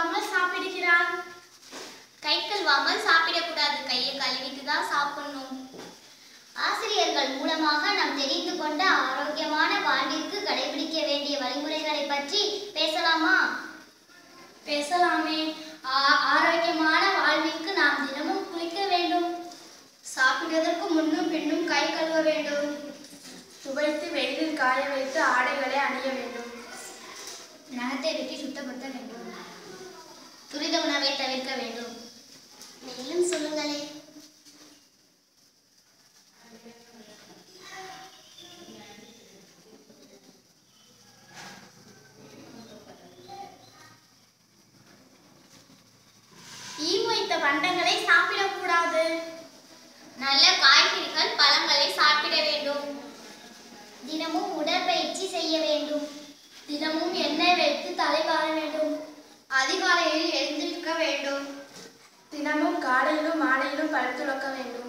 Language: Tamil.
கழுவாமல் சாப்பிடுகிறான் கை கழுவாமல் சாப்பிடக்கூடாது கையை கழுவிட்டு தான் சாப்பிடணும் ஆசிரியர்கள் மூலமாக நாம் தெரிந்து கொண்ட ஆரோக்கியமான வாழ்விற்கு கடைபிடிக்க வேண்டிய வழிமுறைகளை பற்றி பேசலாமா பேசலாமே ஆ- ஆரோக்கியமான வாழ்விற்கு நாம் தினமும் குளிக்க வேண்டும் சாப்பிடுவதற்கு முன்னும் பின்னும் கை கழுவ வேண்டும் துவைத்து வெயிலில் காய வைத்து ஆடைகளை அணிய வேண்டும் நகத்தை வெட்டி சுத்தப்படுத்த வேண்டும் துரித உணவை தவிர்க்க வேண்டும் மேலும் சொல்லுங்களே ஈ மொய்த்த பண்டங்களை சாப்பிடக்கூடாது நல்ல காய்கறிகள் பழங்களை சாப்பிட வேண்டும் தினமும் உடற்பயிற்சி செய்ய வேண்டும் தினமும் எண்ணெய் வைத்து தலை வார வேண்டும் அதிகாலையில் எழுந்திருக்க வேண்டும் தினமும் காலையிலும் மாலையிலும் பல் துலக்க வேண்டும்